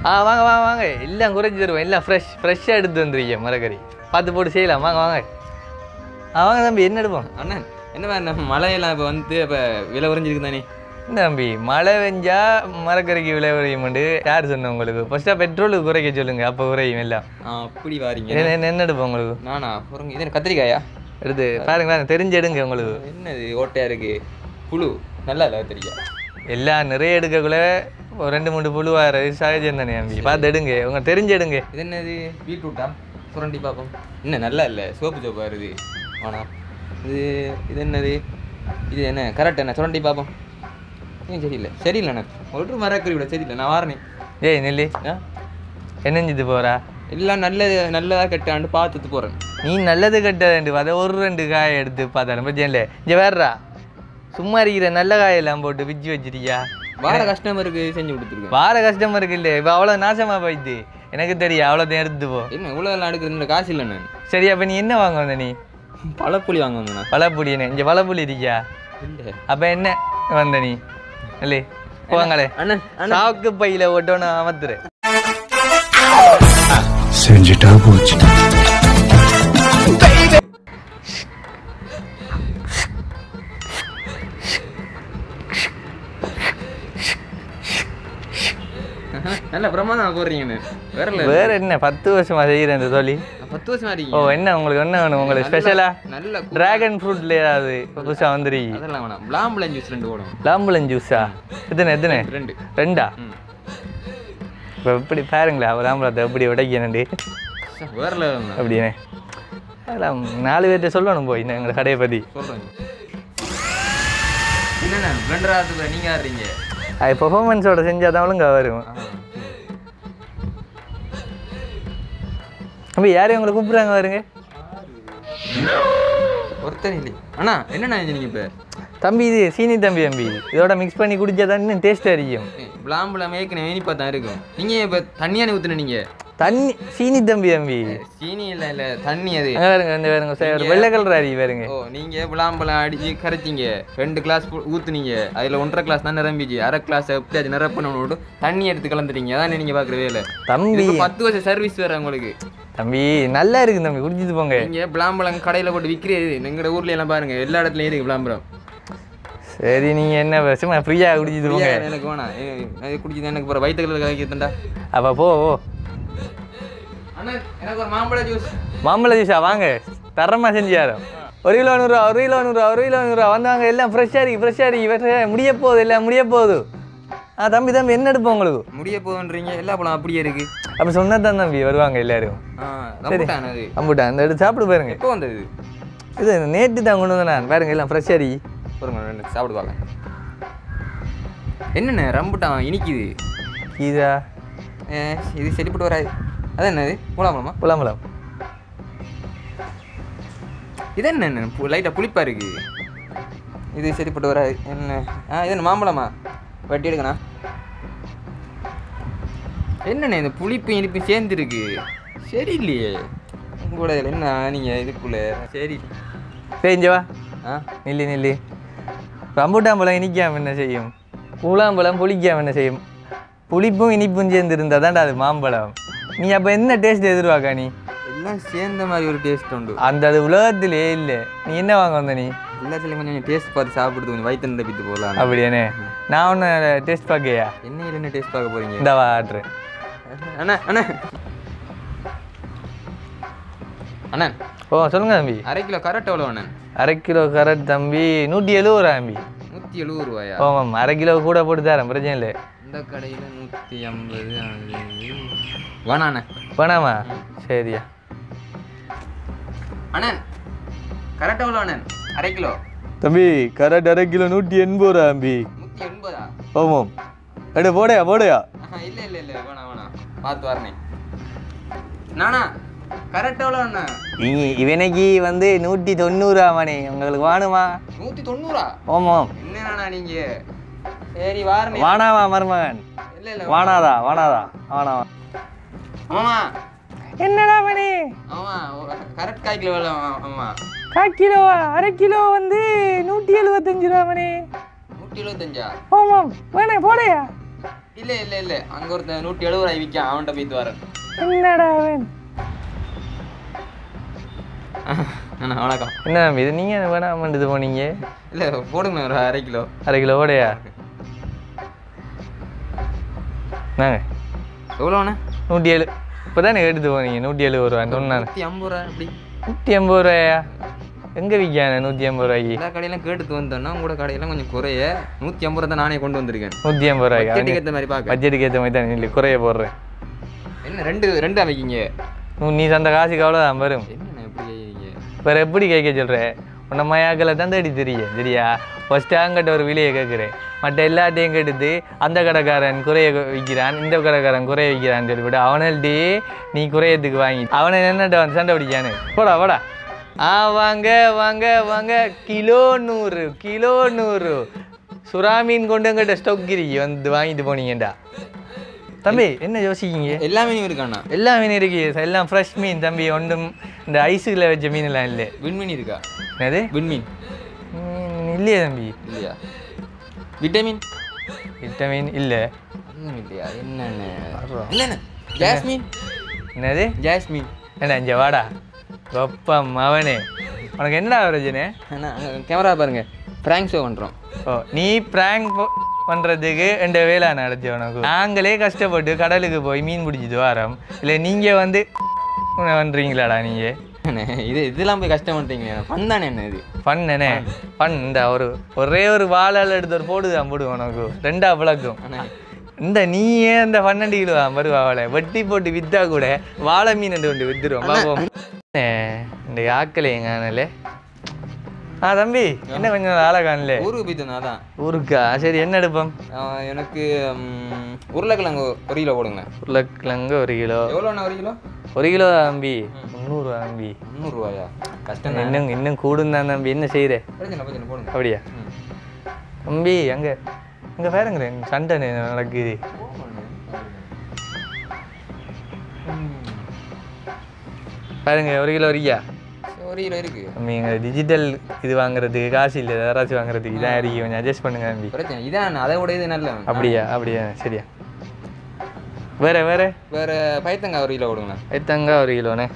ஆ வாங்க வாங்க வாங்க எல்லாம் குறைச்சி தருவோம் எல்லாம் ஃப்ரெஷ் ஃப்ரெஷ்ஷாக எடுத்து வந்துருக்கீங்க மரக்கறி பார்த்து போட்டு செய்யலாம் வாங்க வாங்க ஆ வாங்க தம்பி என்ன எடுப்போம் அண்ணன் என்ன வேணும் மழையெல்லாம் இப்போ வந்து இப்போ விலை உறைஞ்சிருக்கு தானே என்ன தம்பி மழை பெஞ்சா மரக்கறிக்கு விலை குறையுமெண்டு யார் சொன்ன உங்களுக்கு ஃபர்ஸ்ட்டாக பெட்ரோலுக்கு குறைக்க சொல்லுங்க அப்போ குறையும் எல்லாம் ஆ அப்படி வாரீங்க என்ன என்ன- என்ன எடுப்போம் உங்களுக்கு நானா பொறுங்க இது என்ன கத்திரிக்காயா எடுத்து பாருங்க பாருங்க தெரிஞ்சு எடுங்க உங்களுக்கு என்னது ஓட்டையா இருக்கு புழு நல்லா இல்லை கத்திரிக்காய் எல்லாம் நிறைய எடுக்கக்குள்ள ஒரு ரெண்டு மூணு புழுவாரு சகஜம் தானே தம்பி பார்த்து எடுங்க உங்க தெரிஞ்சு எடுங்க இது என்னது பீட்ரூட்டா சுரண்டி பார்ப்போம் என்ன நல்லா இல்லை சோப்பு சோப்பு வருது வேணாம் இது இது என்னது இது என்ன கரெக்ட் என்ன சுரண்டி பார்ப்போம் ஏன் சரியில்லை சரியில்லை அண்ணா ஒரு மரக்கறி விட சரியில்லை நான் வாரனே ஏய் நெல்லி ஆ என்னஞ்சிட்டு போறா எல்லாம் நல்லது நல்லதாக கெட்டாண்டு பார்த்துட்டு போகிறேன் நீ நல்லது கட்ட ரெண்டு அதை ஒரு ரெண்டு காயை எடுத்து பார்த்தாலும் பிரச்சனை இல்லை இங்கே வேறா சும்மா இருக்கிற நல்ல காயெல்லாம் போட்டு பிச்சு வச்சிருக்கியா வார கஸ்டமருக்கு செஞ்சு கொடுத்துருக்கேன் வார கஸ்டமருக்கு இல்லை இப்போ அவ்வளோ நாசமா போயிடுது எனக்கு தெரியும் அவ்வளோத்தையும் எடுத்து போ என்ன இவ்வளோ எல்லாம் எடுக்கிறது காசு இல்லை நான் சரி அப்போ நீ என்ன வாங்க வந்த நீ பழப்புளி வாங்க வந்தேண்ணா பழப்புடி என்ன இங்கே பழப்புளி இருக்கியா இல்லை அப்போ என்ன வந்த நீ இல்லை போவாங்களே அண்ணன் சாக்கு பையில ஒட்டணும் அமர்த்துரு செஞ்சுட்டா போச்சு நல்ல பிரமாதம் போடுறீங்கண்ணே வேற இல்லை வேற என்ன பத்து வருஷமா செய்கிறேன் இந்த தொழில் பத்து வருஷமா ஓ இருக்கீங்க என்ன உங்களுக்கு என்ன வேணும் உங்களுக்கு ஸ்பெஷலா நல்ல கூ- டிராகன் ஃப்ரூட்ல ஏதாவது புதுசாக வந்துருக்கீங்க அதெல்லாம் வேணாம் பிளாம்புலன் ஜூஸ் ரெண்டு ஓடும் லாம்புலன் ஜூஸா எத்தனை எத்தனை ரெண்டு ரெண்டா ம் இப்போ எப்படி பாருங்களேன் அவர் லாம்பழத்தை எப்படி உடைக்கணுண்டு ச, வேற லெவல் அப்படியே அதெல்லாம் நாலு பேர்கிட்ட சொல்லணும் போய் எங்களை கடையை பற்றி சொல்றேன் என்னண்ணா ரெண்டு ராத்துக்கு நீங்க ஆடுறீங்க அது பெர்ஃபார்மன்ஸோட செஞ்சால் தான் ஒழுங்கா வரும் ஆ. அப்போ யாரையும் உங்களை கூப்பிட்றாங்க பாருங்க ஒருத்தர் இல்லை அண்ணா என்னண்ணா செஞ்சீங்க இப்போ தம்பி இது சீனி தம்பி தம்பி இதோட மிக்ஸ் பண்ணி குடிச்சா தான் இன்னும் டேஸ்ட் அடிக்கும் பிளாம்புல மேய்க்கணும் இனிப்பா தான் இருக்கும் நீங்க இப்போ தண்ணியானே ஊத்துன நீங்க தண்ணி சீனி தம்பி தம்பி சீனி இல்லை இல்லை தண்ணி அது அங்கே பாருங்க இந்த பாருங்க சரி, ஒரு வெள்ளை கலர் அடி பாருங்க ஓ நீங்க விளாம்பழம் அடிச்சு கரைச்சிங்க ரெண்டு கிளாஸ் ஊத்துனீங்க அதுல ஒன்றரை கிளாஸ் தான் நிரம்பிச்சு அரை கிளாஸ் எப்படியாச்சும் நிரப்பணும் விட்டு தண்ணி எடுத்து கலந்துட்டீங்க அதான் நீங்க பாக்குற வேலை தம்பி இதுக்கு பத்து வருஷம் சர்வீஸ் வேற உங்களுக்கு தம்பி நல்லா இருக்கு தம்பி குடிச்சிட்டு போங்க நீங்க விளாம்பழம் கடையில போட்டு விற்கிறது எங்கட ஊர்ல எல்லாம் பாருங்க எல்லா இடத்துலயும் இருக்கு விளாம்பழம் சரி நீங்க என்ன சும்மா ஃப்ரீயா குடிச்சிட்டு போங்க எனக்கு வேணாம் ஏ- அது குடிச்சு எனக்கு போற வயிற்றுல கலக்கிட்டா அப்ப போ போ. அண்ணா எனக்கு ஒரு மாம்பழ ஜூஸ் மாம்பழ ஜூஸா வாங்க தரமா செஞ்சு யாரும் ஒரு கிலோ நூறுரூவா ஒரு கிலோ நூறுரூவா ஒரு கிலோ நூறுரூவா வந்தாங்க எல்லாம் ஃப்ரெஷ்ஷாக இருக்கு ஃப்ரெஷ்ஷாக இருக்கு fresh-ஆ முடிய போகுது எல்லாம் முடிய போகுது ஆ தம்பி தம்பி என்ன எடுப்போம் உங்களுக்கு முடிய போகுன்றீங்க எல்லா பழம் அப்படியே இருக்கு அப்போ சொன்னா தான் தம்பி வருவாங்க எல்லாரும் ஆ ரம்புட்டான் அது அம்புட்டா அந்த எடுத்து சாப்பிடு பாருங்க எப்போ வந்தது இது நேற்று தான் கொண்டு வந்தேன் நான் பாருங்க எல்லாம் ஃப்ரெஷ்ஷாக இருக்கு பாருங்க ரெண்டு சாப்பிட்டு பார்க்கலாம் என்னண்ணே ரம்புட்டான் இனிக்குது இதா ஏ, இது சரிப்பட்டு வராது அது என்னது மூலாம்பழமா புலாம்பழம் இது என்ன லைட்டாக புளிப்பா இருக்கு இது சரிப்பட்டு வராது என்ன ஆ இது என்ன மாம்பழமா வெட்டி எடுக்கணா என்னண்ணே இந்த புளிப்பு இனிப்பு சேர்ந்துருக்கு சரி இல்லையே உங்களோட இதுல என்ன நீங்கள் இதுக்குள்ள சரி சரி இங்க வா ஆ நில்லி நில்லி ரம்புட்டாம்பழம் இனிக்காம என்ன செய்யும் பூலாம்பழம் புளிக்காம என்ன செய்யும் புளிப்பும் இனிப்பும் சேர்ந்து இருந்தால் தான்டா அது மாம்பழம் நீ அப்போ என்ன டேஸ்ட் எதிர்பார்க்க நீ எல்லாம் சேர்ந்த மாதிரி ஒரு டேஸ்ட் உண்டு அந்த அது உலகத்திலே இல்லை நீ என்ன வாங்க வந்த நீ எல்லாத்துலேயும் கொஞ்சம் டேஸ்ட் பார்த்து சாப்பிடுறது கொஞ்சம் வயிற்று நிரப்பிட்டு போகலாம் அப்படியானே நான் ஒன்று டேஸ்ட் பார்க்கையா என்ன என்ன டேஸ்ட் பார்க்க போறீங்க இந்த வா ஆட்ரு அண்ணா அண்ணா அண்ணா ஓ சொல்லுங்க தம்பி அரை கிலோ கரெக்ட் எவ்வளோ அண்ணன் அரை கிலோ கரட் தம்பி நூற்றி எழுபது ரூபா தம்பி நூற்றி எழுபது ரூபாயா ஓமாம் அரை கிலோ கூட போட்டு தரேன் பிரச்சனை இல்லை இந்த கடையில் நூற்றி ஐம்பது வேணா அண்ணன் வேணாமா சரியா அண்ணன் கரெக்ட் எவ்வளோ அண்ணன் அரை கிலோ தம்பி கரட் அரை கிலோ நூற்றி எண்பது ரூபா தம்பி நூற்றி எண்பதா ஓமாம் எடு போடையா போடையா ஆஹா, இல்லை இல்லை இல்லை வேணாம் வேணாம் பார்த்து வரனே நானா கரெக்ட் எவ்வளோ அண்ணன் இ- இவனைக்கு வந்து நூற்றி தொண்ணூறா மணி உங்களுக்கு வேணுமா நூற்றி தொண்ணூறா ஓமாம் என்னண்ணா நீங்கள் சரி வாரனே வானாவா மருமகன் இல்லை இல்லை வானாதா வானாதா வானாவா ஆமா என்னடா மணி ஆமா கரெக்ட் காய் கிலோ வேலை ஆமா கால் கிலோவா அரை கிலோ வந்து நூற்றி எழுபத்தஞ்சு ரூபா மணி நூற்றி எழுபத்தஞ்சா ஓமாம் வேணே போடையா இல்ல இல்ல இல்ல அங்க ஒருத்தன் நூற்றி எழுபது ரூபாய் விற்கான் அவன்கிட்ட போயிட்டு வரேன் என்னடா அவன் அண்ணா வணக்கம் என்ன தம்பி இது நீங்கள் வேணாம் இது போனீங்க இல்ல போடுங்க ஒரு அரை கிலோ அரை கிலோ ஓடையா நாங்க எவ்வளோண்ணே நூற்றி ஏழு இப்போ தானே எடுத்து போனீங்க நூற்றி எழுபது ரூபா சொன்னாங்க நூற்றி ஐம்பது ரூபா எப்படி நூற்றி ஐம்பது ரூபாயா எங்கே விற்கானே நூற்றி ஐம்பது ரூபாய்க்கு எல்லா கடையிலும் கேட்டுட்டு வந்தோன்னா உங்களோட கடையெல்லாம் கொஞ்சம் குறைய நூற்றி ஐம்பது ரூபா தான் நானே கொண்டு வந்திருக்கேன் நூற்றி ஐம்பது ரூபாய்க்கு பட்ஜெட்டுக்கு ஏற்ற மாதிரி பார்க்க பட்ஜெட்டுக்கு ஏற்ற மாதிரி தான் இல்லை குறைய போடுறேன் என்ன ரெண்டு ரெண்டு அமைக்கிங்க நூ- நீ அந்த காசுக்கு அவ்வளோதான் வரும் என்னண்ணே எப்படி கேட்குறீங்க வேறு எப்படி கேட்க சொல்கிற உன்னை மயாக்களை தான் தேடி தெரியும் சரியா ஃபஸ்ட்டு அங்கிட்ட ஒரு விலையை கேட்குறேன் மற்ற எல்லாத்தையும் கேட்டுட்டு அந்த கடைக்காரன் குறைய விற்கிறான் இந்த கடைக்காரன் குறைய விற்கிறான்னு சொல்லிவிட்டு அவனல்ட்டே நீ குறையத்துக்கு வாங்கி அவனை என்னட்ட வந்து சண்டை பிடிக்கானு போடா போடா ஆ வாங்க வாங்க வாங்க கிலோ நூறு கிலோ நூறு சுறா மீன் கொண்டு எங்கிட்ட ஸ்டொக் இருக்கு வந்து வாங்கிட்டு போனீங்கடா தம்பி என்ன யோசிக்கீங்க எல்லா மீனும் இருக்காண்ணா எல்லா மீன் இருக்கு எல்லாம் ஃப்ரெஷ் மீன் தம்பி ஒன்றும் இந்த ஐஸுக்குள்ள வச்ச மீன்லாம் இல்லை விண்மீன் இருக்கா என்னது விண்மீன் மீன் இல்லையே தம்பி இல்லையா விட்டமின் விட்டமின் இல்லை ஒன்றும் இல்லையா என்னண்ணே இல்லைண்ணே ஜாஸ்மின் என்னது ஜாஸ்மின் என்ன இங்கே வாடா கொப்பம் அவனே உனக்கு என்னடா பிரச்சனை அண்ணா கேமரா பாருங்க ப்ராங்க் ஷோ பண்ணுறோம் ஓ நீ ப்ராங்க் பண்ணுறதுக்கு எந்த வேலை நடத்தி உனக்கு நாங்களே கஷ்டப்பட்டு கடலுக்கு போய் மீன் பிடிச்சிட்டு வரோம் இல்லை நீங்கள் வந்து பண்ணுறீங்களாடா நீங்கள் அண்ணே இது இதெல்லாம் போய் கஷ்டம் பண்ணுறீங்க ஃபன் தானே என்ன இது ஃபன் என்ன ஃபன் இந்த ஒரு ஒரே ஒரு வாழால் எடுத்து ஒரு போடுதான் போடு உனக்கு ரெண்டா பழக்கம் அண்ணே இந்த நீயே அந்த பன்னெண்டு கிலோ வருவா அவளை வெட்டி போட்டு வித்தா கூட வாழை மீன் கொண்டு வித்துருவோம் பாப்போம் ஏ, இந்த ஆக்கலை எங்கானல ஆ தம்பி என்ன கொஞ்சம் ஆளை காணல ஊருக்கு போயிட்டு வந்தா அதான் ஊருக்கா சரி என்ன எடுப்போம் ஆஹ் எனக்கு ம், உருளைக்கிழங்கு ஒரு கிலோ போடுங்க உருளைக்கிழங்கு ஒரு கிலோ எவ்வளோண்ணா ஒரு கிலோ ஒரு கிலோ தம்பி முந்நூறுவா தம்பி முந்நூறுரூவாயா கஷ்டம் தான் இன்னும் இன்னும் கூடும் தான் தம்பி என்ன செய்யற பிரச்சனை பிரச்சனை போடுங்க அப்படியா ம். தம்பி அங்க அங்க பாருங்களேன் சண்டை நடக்குது பாருங்க ஒரு கிலோ வரியா சரி, ஒரு கிலோ இருக்கு தம்பி எங்கள் டிஜிட்டல் இது வாங்குறதுக்கு காசு இல்லை யாராச்சும் வாங்குறதுக்கு இதான் இருக்கு கொஞ்சம் அட்ஜஸ்ட் பண்ணுங்க தம்பி பிரச்சனை இதான் அதை விட இது நல்ல அப்படியா அப்படியா சரியா வேற வேற வேற பயத்தங்காய் ஒரு கிலோ போடுங்களேன் எத்தங்க ஒரு கிலோண்ணே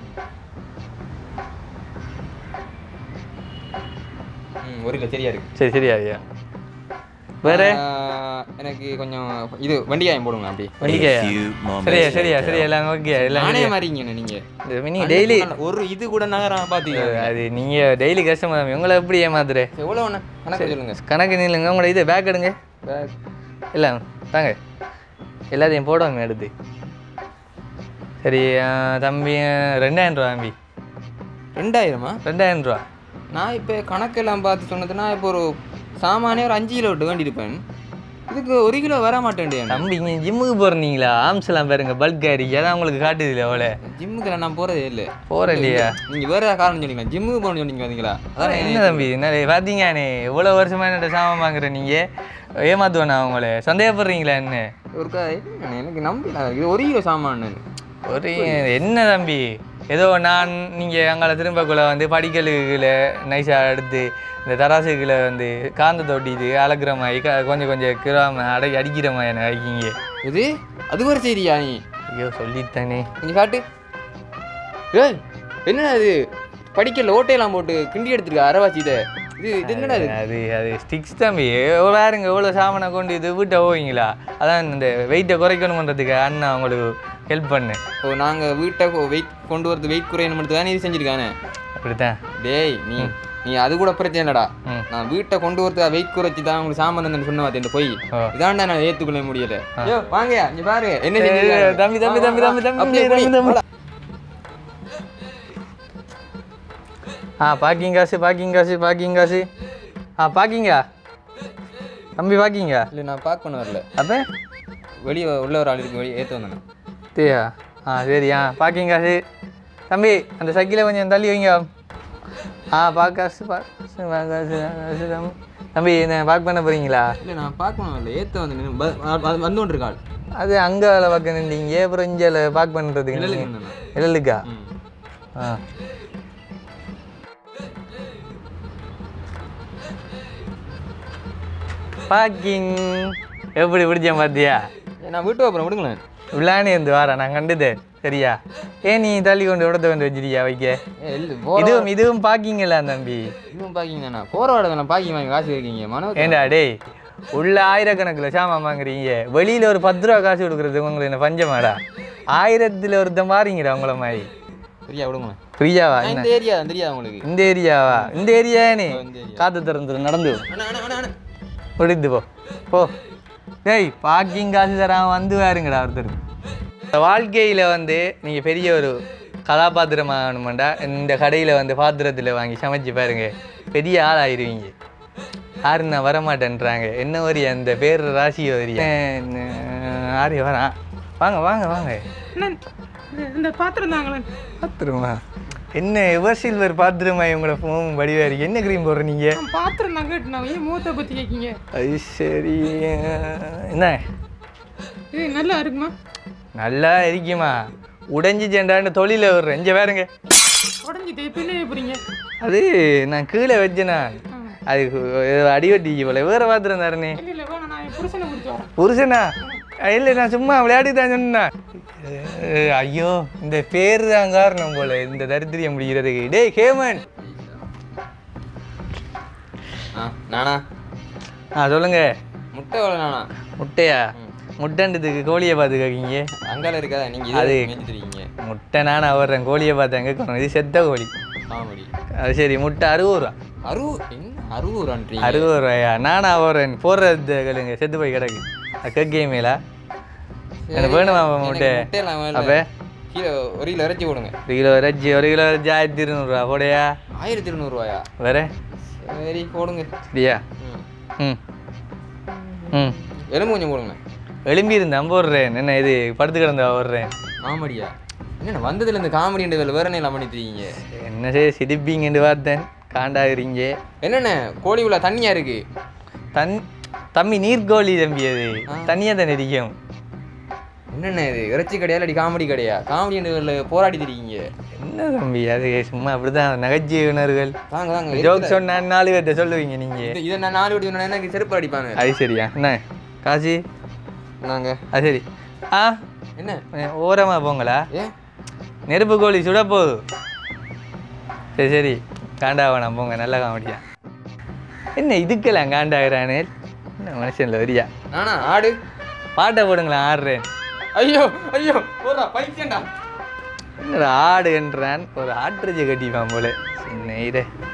ம் ஒரு கிலோ சரியா இருக்கு சரி சரியா ஐயா வேற ஆஹ், எனக்கு கொஞ்சம் இது வெண்டிக்காயம் போடுங்க அப்படி வண்டிக்காயா சரியா சரியா சரியா எல்லாம் ஓகே எல்லாம் நானே மாறிங்கண்ணே நீங்க நீங்க டெய்லி ஒரு இது கூட நகரம் பாத்தீங்க அது நீங்க டெய்லி கஷ்டமா தம்பி உங்களை எப்படி ஏமாத்துறே எவ்வளோ ஒன்று கணக்கு சொல்லுங்க கணக்கு நில்லுங்க உங்களோட இது பேக் எடுங்க இல்லை தாங்க எல்லாத்தையும் போடுவாங்க எடுத்து சரி ஆ, தம்பி ஆ, ரெண்டாயிரம் ரூபா தம்பி ரெண்டாயிரமா ரெண்டாயிரம் ரூபா நான் இப்போ கணக்கெல்லாம் பார்த்து சொன்னதுன்னா இப்போ ஒரு சாமானே ஒரு அஞ்சு கிலோ விட்டு வேண்டியிருப்பேன் இதுக்கு ஒரு கிலோ வர மாட்டேன் தம்பி இங்கே ஜிம்முக்கு போகிறீங்களா ஆம்ஸ் எல்லாம் பாருங்க பல்க் ஆயிருக்கு அதான் உங்களுக்கு காட்டுது இல்லை அவ்வளோ ஜிம்முக்கு நான் போகிறதே இல்லை போகிற இல்லையா நீங்கள் வேற காரணம் சொன்னீங்க ஜிம்முக்கு போகணும்னு சொன்னீங்க பார்த்தீங்களா அதான் என்ன தம்பி என்ன பார்த்தீங்கண்ணே எவ்வளோ வருஷமா என்ன சாமான் வாங்குற நீங்கள் ஏமாத்துவேண்ணா அவங்கள சந்தேகப்படுறீங்களா என்ன ஒரு க- என்ன, எனக்கு நம்பல இது ஒரு கிலோ சாமான் ஒரு என்ன தம்பி ஏதோ நான் நீங்கள் அங்கே திரும்பக்குள்ள வந்து படிக்கலுக்குள்ள நைஸாக எடுத்து இந்த தராசுக்குள்ள வந்து காந்த தொட்டிட்டு அளக்குற மாதிரி க- கொஞ்சம் கொஞ்சம் கிராம அடை அடிக்கிற மாதிரி என்ன வைக்கிங்க இது அது ஒரு செய்தியா நீ ஐயோ சொல்லித்தானே கொஞ்சம் காட்டு ஏய் என்னடா இது படிக்கல ஓட்டையெல்லாம் போட்டு கிண்டி எடுத்துருக்க அரவாச்சி இதை இது இது என்னடா இது அது அது ஸ்டிக்ஸ் தம்பி எவ்வளோ யாருங்க எவ்வளோ சாமானை கொண்டு இது வீட்டை போவீங்களா அதான் இந்த வெயிட்டை குறைக்கணுன்றதுக்கு அண்ணா உங்களுக்கு ஹெல்ப் பண்ணு ஓ நாங்கள் வீட்டை வெயிட் கொண்டு வரது வெயிட் குறையணும் தான் இது செஞ்சிருக்கானே அப்படித்தான் டேய் நீ நீ அது கூட பிரச்சனை இல்லடா ம். நான் வீட்டை கொண்டு வரது வெயிட் குறைச்சி தான் உங்களுக்கு சாமான் தந்தேன்னு சொன்ன பார்த்தேன் இந்த பொய் ஓ. இதாண்டா நான் ஏற்றுக்கொள்ள முடியல ஐயோ வாங்கயா இங்க பாரு என்ன ஏய், செஞ்சிருக்காரு? தம்பி, தம்பி, வா, தம்பி, வா, தம்பி, வா. தம்பி, அப்படியே தம்பி, போய். தம்பி. ஆ பார்க்கிங் காசு பார்க்கிங் காசு பார்க்கிங் காசு ஆ பார்க்கிங்கா தம்பி பார்க்கிங்கா இல்லை நான் பார்க்க பண்ண வரல அப்போ வெளியே உள்ள ஒரு ஆள் இருக்கு வெளியே ஏற்ற வந்தேன் தேயா ஆ சரி ஆ பார்க்கிங் காசு தம்பி அந்த சைக்கிளை கொஞ்சம் தள்ளி வைங்க ஆ பார்க்க காசு பார்க்க காசு காசு காசு தம்பி தம்பி என்ன பார்க் பண்ண போகிறீங்களா இல்லை நான் பார்க்கணும் இல்லை ஏற்ற வந்தேன் வந்து கொண்டு இருக்காள் அது அங்கே பார்க்க நின்றீங்க அப்புறம் இங்கே பார்க் பண்ணுறதுக்கு நிழலுக்கு இருந்தேன் இல்லைக்கா ம் ஆ பார்க்கிங் எப்படி பிடிச்சேன் பார்த்தியா ஏ, நான் வீட்டு அப்புறம் விடுங்களேன் விழானே இருந்து வாரா நான் கண்டுதேன் சரியா ஏன் நீ தள்ளி கொண்டு உடத்த வந்து வச்சிருக்கியா வைக்க ஏ இல்லை போகிற இதுவும் இதுவும் பாக்கிங்களா தம்பி இதுவும் பாக்கிங்கண்ணா போகிற வாடகை பாக்கிங் வாங்கி காசு இருக்கீங்க மனோ ஏண்டா டேய் உள்ள ஆயிரக்கணக்கில் சாமான் வாங்குறீங்க வெளியில் ஒரு பத்து ரூபா காசு கொடுக்குறது உங்களுக்கு என்ன பஞ்சமாடா ஆயிரத்தில் ஒருத்தன் மாறிங்கடா உங்கள மாதிரி சரியா விடுங்களேன் ஃப்ரீயாவா நான் என்ன இந்த ஏரியா தெரியாது உங்களுக்கு இந்த ஏரியாவா இந்த ஏரியா நீ இந்த ஏரியா காத்து திறந்துரு நடந்து போ. அண்ணா அண்ணா அண்ணா அண்ணா முடிந்து போ போ டேய் பார்க்கிங் காசு தராம வந்து வாருங்கடா ஒருத்தர் இந்த வாழ்க்கையில் வந்து நீங்கள் பெரிய ஒரு கதாபாத்திரம் ஆகணுமாண்டா இந்த கடையில் வந்து பாத்திரத்தில் வாங்கி சமைச்சு பாருங்க பெரிய ஆள் ஆயிருவீங்க யாரு நான் வரமாட்டேன்றாங்க என்ன வரி அந்த பேர் ராசி வரி ஆரி வரான் வாங்க வாங்க வாங்க அண்ணன், இந்த- இந்த பாத்திரம் தாங்களேன் பாத்திரமா என்ன எவர் சில்வர் பாத்திரமா இவங்களோட ஃபோன் வடிவா இருக்கு என்ன க்ரீம் போடுற நீங்க நான் பாத்திரம் தான் கேட்டு நான் ஏன் மூத்த பற்றி கேட்கீங்க அது சரி என்ன இது நல்லா இருக்குமா நல்லா இருக்குமா உடைஞ்சி செண்டான்னு தொழில விடுறேன் இங்கே பாருங்க உடஞ்சிட்டு இப்போ என்ன போகிறீங்க அது நான் கீழே வச்சேனா அது ஏதோ அடிவட்டி போல வேற பாத்திரம் தரனே இல்லை இல்லை வேணாம் நான் என் புருஷனை பிடிச்சி வரேன் புருஷனா இல்லை நான் சும்மா விளையாடி தான் சொன்னேன் அஹ், ஐயோ இந்த பேர் தான் காரணம் போல இந்த தரித்திரியம் முடிகிறதுக்கு டேய் ஹேமன் ஆ நானா ஆ சொல்லுங்க முட்டை எவ்வளோ நானா முட்டையா முட்டைன்றதுக்கு கோழியை பார்த்து கேட்கீங்க அங்கால இருக்காதா நீங்கள் அது- இது மேய்ச்சிட்டு இருக்கீங்க முட்டை நான் வர்றேன் கோழியை பார்த்தேன் கேட்கணும் இது செத்த கோழி காமெடி அது சரி முட்டை அறுபது ரூபா அறுபது என்ன அறுபது ரூபான்றீங்க அறுபது ரூபாயா நானா வர்றேன் போடுறது கேளுங்க செத்து போய் கிடக்கு கேட்கவே மேலா எனக்கு வேணுமா முட்டை முட்டையெல்லாம் வேணாம். அப்போ கீழே ஒரு கிலோ இறைச்சி போடுங்க ஒரு கிலோ இறைச்சி ஒரு கிலோ இறைச்சி ஆயிரத்தி இருநூறுவா போடையா ஆயிரத்தி இருநூறுவாயா வேற சரி போடுங்க சரியா ம் ம் ம் எலும்பு கொஞ்சம் போடுங்க எழும்பி இருந்தேன் போடுறேன் என்ன இது படுத்து கிடந்தா வர்றேன் காமெடியா என்ன வந்ததுல இந்த காமெடி வேற என்ன பண்ணிட்டு இருக்கீங்க என்ன செய்ய சிரிப்பீங்கன்னு பார்த்தேன் காண்டாகிறீங்க என்னென்ன கோழி உள்ள தண்ணியா இருக்கு தன் தம்பி நீர்கோழி தம்பி அது தனியாக தான் இருக்கும் என்னென்ன இது இறைச்சி கடையா இல்லாட்டி காமெடி கடையா காமெடி போராடி இருக்கீங்க என்ன தம்பி அது சும்மா அப்படிதான் நகைச்சுவை உணர்கள் தாங்க தாங்க ஜோக் சொன்னா நாலு பேர்ட்ட சொல்லுவீங்க நீங்க இது- இதை நான் நாலு வாட்டி சொன்னா எனக்கு செருப்பு அடிப்பாங்க அது சரியா என்ன காசி நாங்க அது சரி ஆ என்ன அஹ், ஓரமா போங்களா ஏ நெருப்பு கோழி சுட போகுது சரி சரி காண்டா வேணாம் போங்க நல்ல காமெடியா என்ன இதுக்கெல்லாம் காண்டாகிறானே என்ன மனுஷன்ல வரியா நானா ஆடு பாட்டை போடுங்களேன் ஆடுறேன் ஐயோ ஐயோ போடுறா பைத்தியண்டா என்னடா ஆடுன்றான் ஒரு ஆட்டுறஜி கட்டிப்பான் போல சின்ன இதை